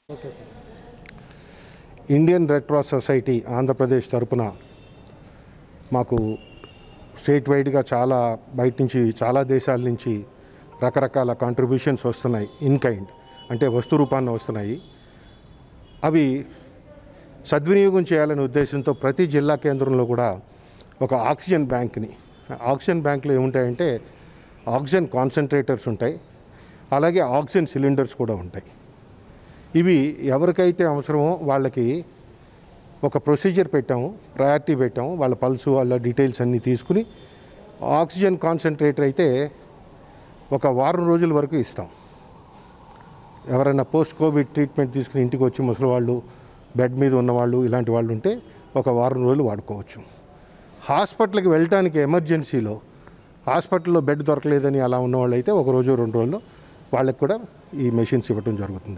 okay sir Indian red cross society Andhra Pradesh తరపున మాకు state వైడ్గా చాలా బయట నుంచి చాలా దేశాల నుంచి రకరకాల కాంట్రిబ్యూషన్స్ వస్తున్నాయి ఇన్ కైండ్ అంటే వస్తు రూపాన్ని వస్తున్నాయి అవి సద్వినియోగం చేయాలనే ఉద్దేశంతో ప్రతి జిల్లా కేంద్రంలో కూడా ఒక ఆక్సిజన్ బ్యాంక్ని ఆక్సిజన్ బ్యాంక్లో ఏముంటాయంటే ఆక్సిజన్ కాన్సన్ట్రేటర్స్ ఉంటాయి అలాగే ఆక్సిజన్ సిలిండర్స్ కూడా ఉంటాయి ఇవి ఎవరికైతే అవసరమో వాళ్ళకి ఒక ప్రొసీజర్ పెట్టాము ప్రయారిటీ పెట్టాము వాళ్ళ పల్సు వాళ్ళ డీటెయిల్స్ అన్నీ తీసుకుని ఆక్సిజన్ కాన్సన్ట్రేటర్ అయితే ఒక వారం రోజుల వరకు ఇస్తాం ఎవరైనా పోస్ట్ కోవిడ్ ట్రీట్మెంట్ తీసుకుని ఇంటికి వచ్చి ముసలి వాళ్ళు బెడ్ మీద ఉన్నవాళ్ళు ఇలాంటి వాళ్ళు ఉంటే ఒక వారం రోజులు వాడుకోవచ్చు హాస్పిటల్కి వెళ్ళటానికి ఎమర్జెన్సీలో హాస్పిటల్లో బెడ్ దొరకలేదని అలా ఉన్నవాళ్ళు అయితే ఒక రోజు రెండు రోజుల్లో వాళ్ళకి కూడా ఈ మెషిన్స్ ఇవ్వటం జరుగుతుంది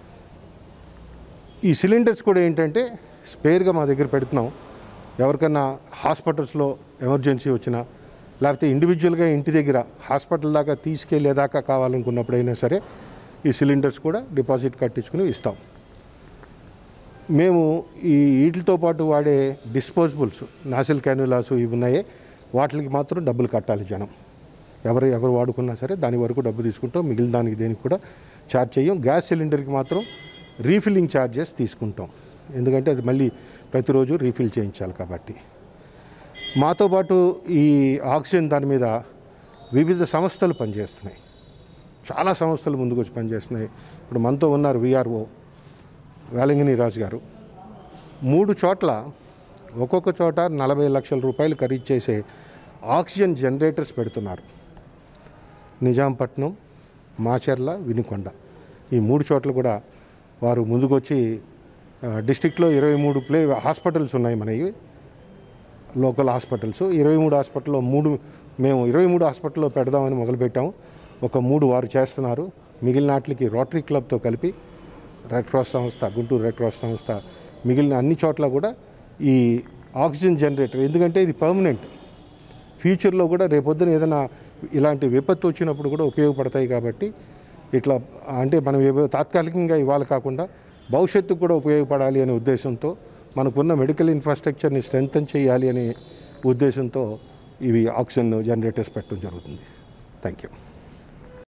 ఈ సిలిండర్స్ కూడా ఏంటంటే స్పేర్గా మా దగ్గర పెడుతున్నాం ఎవరికన్నా హాస్పిటల్స్లో ఎమర్జెన్సీ వచ్చినా లేకపోతే ఇండివిజువల్గా ఇంటి దగ్గర హాస్పిటల్ దాకా తీసుకెళ్లేదాకా కావాలనుకున్నప్పుడైనా సరే ఈ సిలిండర్స్ కూడా డిపాజిట్ కట్టించుకుని ఇస్తాం మేము ఈ వీటితో పాటు వాడే డిస్పోజబుల్స్ నాసిల్ క్యాన్యులాస్ ఇవి ఉన్నాయే వాటికి మాత్రం డబ్బులు కట్టాలి జనం ఎవరు ఎవరు వాడుకున్నా సరే దాని వరకు డబ్బు తీసుకుంటాం మిగిలిన దానికి దేనికి కూడా ఛార్జ్ చేయం గ్యాస్ సిలిండర్కి మాత్రం రీఫిల్లింగ్ ఛార్జెస్ తీసుకుంటాం ఎందుకంటే అది మళ్ళీ ప్రతిరోజు రీఫిల్ చేయించాలి కాబట్టి మాతో పాటు ఈ ఆక్సిజన్ దాని మీద వివిధ సంస్థలు పనిచేస్తున్నాయి చాలా సంస్థలు ముందుకు వచ్చి పనిచేస్తున్నాయి ఇప్పుడు మనతో ఉన్నారు విఆర్ఓ వేలంగిని రాజు గారు మూడు చోట్ల ఒక్కొక్క చోట నలభై లక్షల రూపాయలు ఖరీదు చేసే ఆక్సిజన్ జనరేటర్స్ పెడుతున్నారు నిజాంపట్నం మాచర్ల వినుకొండ ఈ మూడు చోట్ల కూడా వారు ముందుకొచ్చి ఆ, డిస్టిక్లో ఇరవై మూడు ప్లే హాస్పిటల్స్ ఉన్నాయి మనవి లోకల్ హాస్పిటల్స్ ఇరవై మూడు హాస్పిటల్లో మూడు మేము ఇరవై మూడు హాస్పిటల్లో పెడదామని మొదలుపెట్టాము ఒక మూడు వారు చేస్తున్నారు మిగిలిన వాటికి రోటరీ క్లబ్తో కలిపి రెడ్ క్రాస్ సంస్థ గుంటూరు రెడ్ క్రాస్ సంస్థ మిగిలిన అన్ని చోట్ల కూడా ఈ ఆక్సిజన్ జనరేటర్ ఎందుకంటే ఇది పర్మనెంట్ ఫ్యూచర్లో కూడా రేపొద్దున ఏదైనా ఇలాంటి విపత్తు వచ్చినప్పుడు కూడా ఉపయోగపడతాయి కాబట్టి ఇట్లా అంటే మనం ఏవో తాత్కాలికంగా ఇవ్వాలి కాకుండా భవిష్యత్తుకు కూడా ఉపయోగపడాలి అనే ఉద్దేశంతో మనకున్న మెడికల్ ఇన్ఫ్రాస్ట్రక్చర్ని స్ట్రెంగ్తన్ చేయాలి అనే ఉద్దేశంతో ఇవి ఆక్సిజన్ జనరేటర్స్ పెట్టడం జరుగుతుంది థ్యాంక్ యూ